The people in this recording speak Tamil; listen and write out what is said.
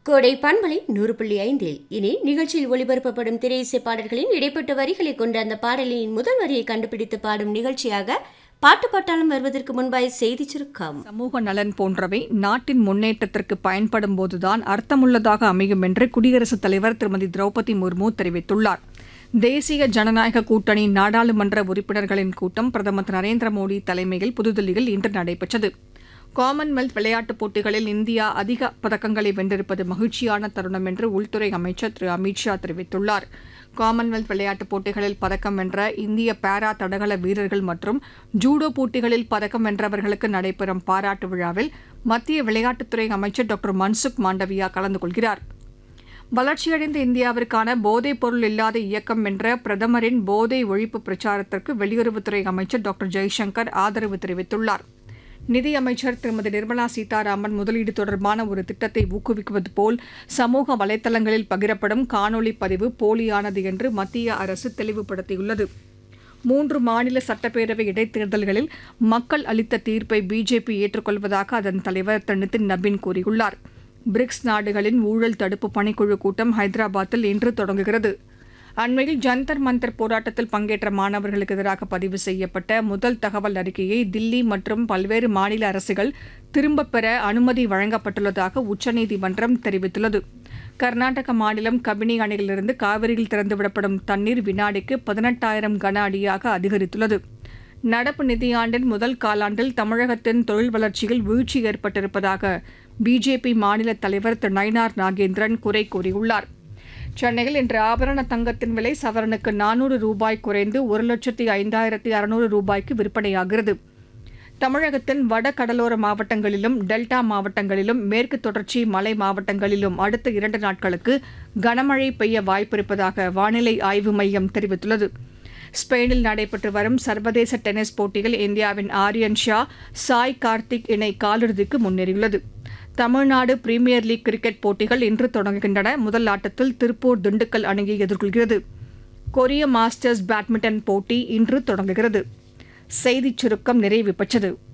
கோடை பண்பலை நூறு புள்ளி ஐந்தில் இனி நிகழ்ச்சியில் ஒளிபரப்பப்படும் திரையிசை பாடல்களின் இடைப்பட்ட வரிகளை கொண்ட அந்த பாடலின் முதல் வரியை கண்டுபிடித்து பாடும் நிகழ்ச்சியாக பாட்டு பாட்டாளம் வருவதற்கு முன்பாய் செய்தி சுருக்கம் சமூக நலன் போன்றவை நாட்டின் முன்னேற்றத்திற்கு பயன்படும் போதுதான் அர்த்தமுள்ளதாக அமையும் என்று குடியரசுத் தலைவர் திருமதி திரௌபதி முர்மு தெரிவித்துள்ளார் தேசிய ஜனநாயக கூட்டணி நாடாளுமன்ற உறுப்பினர்களின் கூட்டம் பிரதமர் திரு நரேந்திர மோடி தலைமையில் புதுதில்லியில் இன்று நடைபெற்றது காமன்வெல்த் விளையாட்டுப் போட்டிகளில் இந்தியா அதிக பதக்கங்களை வென்றிருப்பது மகிழ்ச்சியான தருணம் என்று உள்துறை அமைச்சர் திரு அமித் ஷா தெரிவித்துள்ளார் காமன்வெல்த் விளையாட்டுப் போட்டிகளில் பதக்கம் வென்ற இந்திய பாரா தடகள வீரர்கள் மற்றும் ஜூடோ போட்டிகளில் பதக்கம் வென்றவர்களுக்கு நடைபெறும் பாராட்டு விழாவில் மத்திய விளையாட்டுத்துறை அமைச்சர் டாக்டர் மன்சுக் மாண்டவியா கலந்து கொள்கிறார் வளர்ச்சியடைந்த இந்தியாவிற்கான போதைப் பொருள் இல்லாத இயக்கம் என்ற பிரதமரின் போதை ஒழிப்பு பிரச்சாரத்திற்கு வெளியுறவுத்துறை அமைச்சர் டாக்டர் ஜெய்சங்கர் ஆதரவு தெரிவித்துள்ளார் நிதியமைச்சர் திருமதி நிர்மலா சீதாராமன் முதலீடு தொடர்பான ஒரு திட்டத்தை ஊக்குவிக்குவது போல் சமூக வலைதளங்களில் பகிரப்படும் காணொலி பதிவு போலியானது என்று மத்திய அரசு தெளிவுபடுத்தியுள்ளது மூன்று மாநில சட்டப்பேரவை இடைத்தேர்தல்களில் மக்கள் அளித்த தீர்ப்பை பிஜேபி ஏற்றுக்கொள்வதாக அதன் தலைவர் திரு நிதின் நபீன் கூறியுள்ளார் பிரிக்ஸ் நாடுகளின் ஊழல் தடுப்பு பணிக்குழு கூட்டம் ஹைதராபாத்தில் இன்று தொடங்குகிறது அண்மையில் ஜந்தர் மந்தர் போராட்டத்தில் பங்கேற்ற மாணவர்களுக்கு எதிராக பதிவு செய்யப்பட்ட முதல் தகவல் அறிக்கையை தில்லி மற்றும் பல்வேறு மாநில அரசுகள் திரும்பப் பெற அனுமதி வழங்கப்பட்டுள்ளதாக உச்சநீதிமன்றம் தெரிவித்துள்ளது கர்நாடக மாநிலம் கபினி அணையிலிருந்து காவிரியில் திறந்துவிடப்படும் தண்ணீர் வினாடிக்கு பதினெட்டாயிரம் கன அடியாக அதிகரித்துள்ளது நடப்பு நிதியாண்டின் முதல் காலாண்டில் தமிழகத்தின் தொழில் வளர்ச்சியில் வீழ்ச்சி ஏற்பட்டிருப்பதாக பிஜேபி மாநில தலைவர் திரு நயினார் நாகேந்திரன் குறை கூறியுள்ளார் சென்னையில் இன்று ஆபரண தங்கத்தின் விலை சவரனுக்கு நானூறு ரூபாய் குறைந்து ஒரு லட்சத்தி ஐந்தாயிரத்தி அறுநூறு ரூபாய்க்கு விற்பனையாகிறது தமிழகத்தின் வட கடலோர மாவட்டங்களிலும் டெல்டா மாவட்டங்களிலும் மேற்கு தொடர்ச்சி மலை மாவட்டங்களிலும் அடுத்த இரண்டு நாட்களுக்கு கனமழை பெய்ய வாய்ப்பிருப்பதாக வானிலை ஆய்வு மையம் தெரிவித்துள்ளது ஸ்பெயினில் நடைபெற்று வரும் சர்வதேச டென்னிஸ் போட்டியில் இந்தியாவின் ஆரியன் ஷா சாய் கார்த்திக் இணை காலிறுதிக்கு முன்னேறியுள்ளது தமிழ்நாடு பிரீமியர் லீக் கிரிக்கெட் போட்டிகள் இன்று தொடங்குகின்றன முதல் ஆட்டத்தில் திருப்பூர் திண்டுக்கல் அணியை எதிர்கொள்கிறது கொரிய மாஸ்டர்ஸ் பேட்மிண்டன் போட்டி இன்று தொடங்குகிறது செய்திச் சுருக்கம் நிறைவு பெற்றது